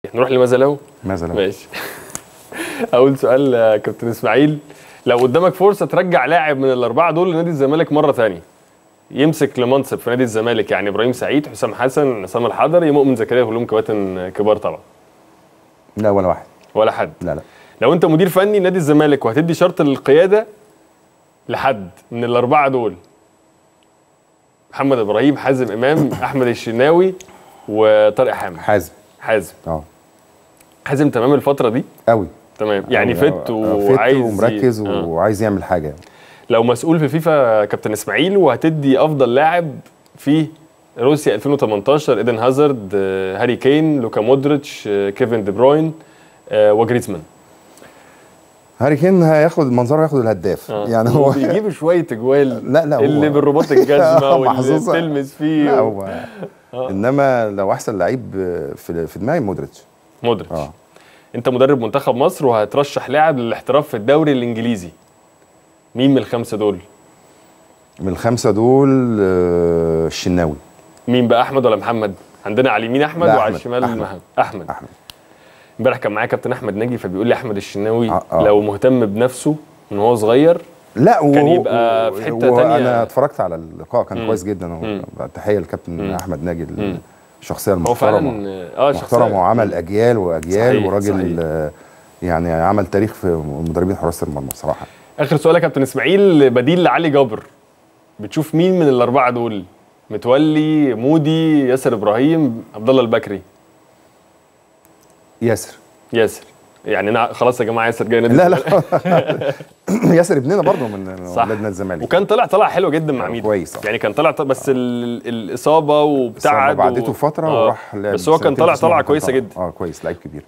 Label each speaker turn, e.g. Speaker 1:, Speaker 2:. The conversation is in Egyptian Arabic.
Speaker 1: نروح لماذا لو
Speaker 2: ماذا لو
Speaker 1: ماشي اول سؤال آه، كابتن اسماعيل لو قدامك فرصه ترجع لاعب من الاربعه دول لنادي الزمالك مره ثانيه يمسك لمنصب في نادي الزمالك يعني ابراهيم سعيد حسام حسن عصام الحضري مؤمن زكريا كلهم كباتن كبار طبعا
Speaker 2: لا ولا واحد
Speaker 1: ولا حد
Speaker 2: لا لا
Speaker 1: لو انت مدير فني نادي الزمالك وهتدي شرط للقياده لحد من الاربعه دول محمد ابراهيم حازم امام احمد الشناوي وطارق حامد
Speaker 2: حازم
Speaker 1: حازم
Speaker 2: اه
Speaker 1: حازم تمام الفتره دي
Speaker 2: قوي
Speaker 1: تمام يعني
Speaker 2: أوي.
Speaker 1: فت
Speaker 2: آه،
Speaker 1: وعايز
Speaker 2: فت ومركز
Speaker 1: آه.
Speaker 2: وعايز يعمل حاجه
Speaker 1: لو مسؤول في فيفا كابتن اسماعيل وهتدي افضل لاعب في روسيا 2018 ايدن هازارد آه، هاري كين لوكا مودريتش آه، كيفن دي بروين آه، وجريزمان
Speaker 2: هاري كين هياخد منظره هياخد الهداف
Speaker 1: آه.
Speaker 2: يعني هو
Speaker 1: بيجيب شويه اجوال
Speaker 2: لا لا هو
Speaker 1: اللي بالرباط الجزمه واللي
Speaker 2: محظوظة.
Speaker 1: بتلمس فيه
Speaker 2: لا
Speaker 1: و...
Speaker 2: هو انما لو احسن لعيب في في دماغي مودريتش
Speaker 1: مودريتش
Speaker 2: اه
Speaker 1: انت مدرب منتخب مصر وهترشح لاعب للاحتراف في الدوري الانجليزي مين من الخمسه دول
Speaker 2: من الخمسه دول آه، الشناوي
Speaker 1: مين بقى احمد ولا محمد عندنا على اليمين احمد
Speaker 2: لا،
Speaker 1: وعلى
Speaker 2: أحمد.
Speaker 1: الشمال
Speaker 2: أحمد.
Speaker 1: محمد احمد
Speaker 2: احمد
Speaker 1: امبارح كان معايا كابتن احمد ناجي فبيقول لي احمد الشناوي
Speaker 2: آه، آه.
Speaker 1: لو مهتم بنفسه من هو صغير
Speaker 2: لا و...
Speaker 1: كان يبقى في حتة تانية.
Speaker 2: انا اتفرجت على اللقاء كان
Speaker 1: مم.
Speaker 2: كويس جدا
Speaker 1: مم.
Speaker 2: تحيه للكابتن
Speaker 1: مم.
Speaker 2: احمد ناجي
Speaker 1: مم.
Speaker 2: الشخصيه
Speaker 1: هو
Speaker 2: المحترمه
Speaker 1: فعلا اه
Speaker 2: محترم وعمل اجيال واجيال
Speaker 1: صحيح،
Speaker 2: وراجل
Speaker 1: صحيح.
Speaker 2: آه، يعني عمل تاريخ في مدربين حراس المرمى بصراحه
Speaker 1: اخر سؤال يا كابتن اسماعيل بديل لعلي جابر بتشوف مين من الاربعه دول متولي مودي ياسر ابراهيم عبد الله البكري
Speaker 2: ياسر
Speaker 1: ياسر يعني انا خلاص يا جماعه ياسر جاي نادي
Speaker 2: لا
Speaker 1: الزمالك.
Speaker 2: لا ياسر ابننا برضه من
Speaker 1: صح.
Speaker 2: اولاد نادي الزمالك
Speaker 1: وكان طلع طلع حلو جدا مع ميدو
Speaker 2: كويس، آه.
Speaker 1: يعني كان طلع طلع بس ال- الاصابه وابتعد
Speaker 2: بعدته
Speaker 1: و-
Speaker 2: فتره
Speaker 1: آه.
Speaker 2: وراح لعب
Speaker 1: بس هو كان
Speaker 2: سنتين
Speaker 1: طلع
Speaker 2: في سموحة
Speaker 1: طلعه
Speaker 2: كان
Speaker 1: كويسه
Speaker 2: طلع.
Speaker 1: جدا
Speaker 2: اه كويس لعيب كبير